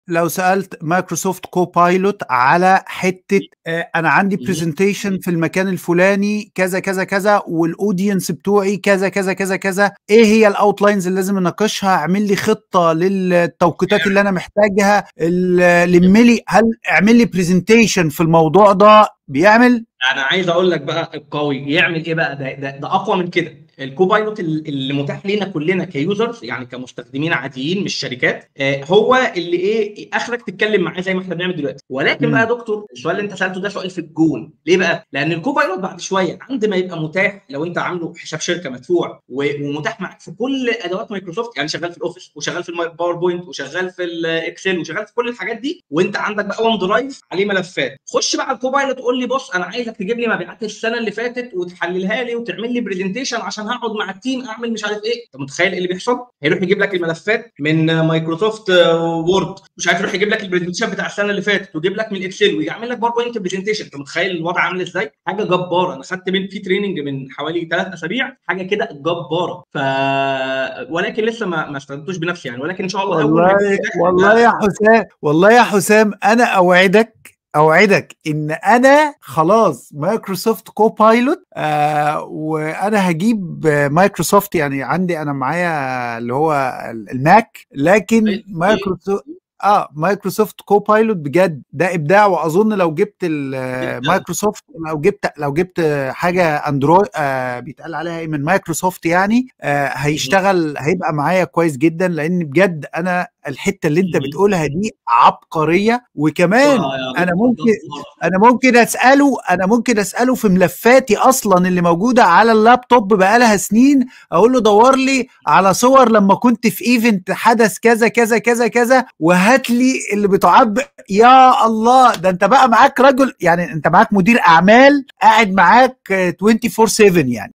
لو سالت مايكروسوفت كوبايلوت على حته آه، انا عندي برزنتيشن في المكان الفلاني كذا كذا كذا والاودينس بتوعي كذا كذا كذا كذا ايه هي الاوتلاينز اللي لازم اناقشها اعمل لي خطه للتوقيتات اللي انا محتاجها لم لي هل اعمل لي برزنتيشن في الموضوع ده بيعمل انا عايز اقول لك بقى القوي يعمل ايه بقى ده ده, ده اقوى من كده الكوبايلوت اللي متاح لينا كلنا كيوزرز يعني كمستخدمين عاديين مش شركات آه، هو اللي ايه اخرك تتكلم معاه زي ما احنا بنعمل دلوقتي ولكن مم. بقى يا دكتور السؤال اللي انت سالته ده سؤال في الجون ليه بقى لان الكوبايلوت بعد شويه عند ما يبقى متاح لو انت عامله حساب شركه مدفوع و- ومتاح معاك في كل ادوات مايكروسوفت يعني شغال في الاوفيس وشغال في الباوربوينت وشغال في الاكسل وشغال في كل الحاجات دي وانت عندك بقى ون درايف عليه ملفات خش بقى على الكوبايلوت قول لي بص انا عايزك تجيب لي مبيعات السنه اللي فاتت وتحللها لي وتعمل لي برزنتيشن عشان هقعد مع التيم اعمل مش عارف ايه انت متخيل ايه اللي بيحصل هيروح يجيب لك الملفات من مايكروسوفت وورد مش عارف يروح يجيب لك البرزنتيشن بتاع السنه اللي فاتت ويجيب لك من الاكسل ويعمل لك باوربوينت برزنتيشن انت متخيل الوضع عامل ازاي حاجه جباره انا خدت من في تريننج من حوالي ثلاث اسابيع حاجه كده جباره ف ولكن لسه ما ما استخدمتوش بنفسي يعني ولكن ان شاء الله أول ما والله يكون متاح والله يا حسام والله يا حسام انا اوعدك اوعدك ان انا خلاص مايكروسوفت كوبايلوت آه وانا هجيب آه، مايكروسوفت يعني عندي انا معايا اللي هو الماك لكن إيه؟ مايكروسوفت اه مايكروسوفت كوبايلوت بجد ده ابداع واظن لو جبت ال- مايكروسوفت لو جبت لو جبت حاجه اندرويد آه بيتقال عليها ايه من مايكروسوفت يعني آه هيشتغل هيبقى معايا كويس جدا لان بجد انا الحته اللي انت مم. بتقولها دي عبقريه وكمان آه يا انا دكتور، ممكن جبارة. انا ممكن اساله انا ممكن اساله في ملفاتي اصلا اللي موجوده على اللابتوب بقالها سنين اقول له دور لي على صور لما كنت في ايفنت حدث كذا كذا كذا كذا وهات لي اللي بتعبر يا الله ده انت بقى معاك رجل يعني انت معاك مدير اعمال قاعد معاك آه، 24 7 يعني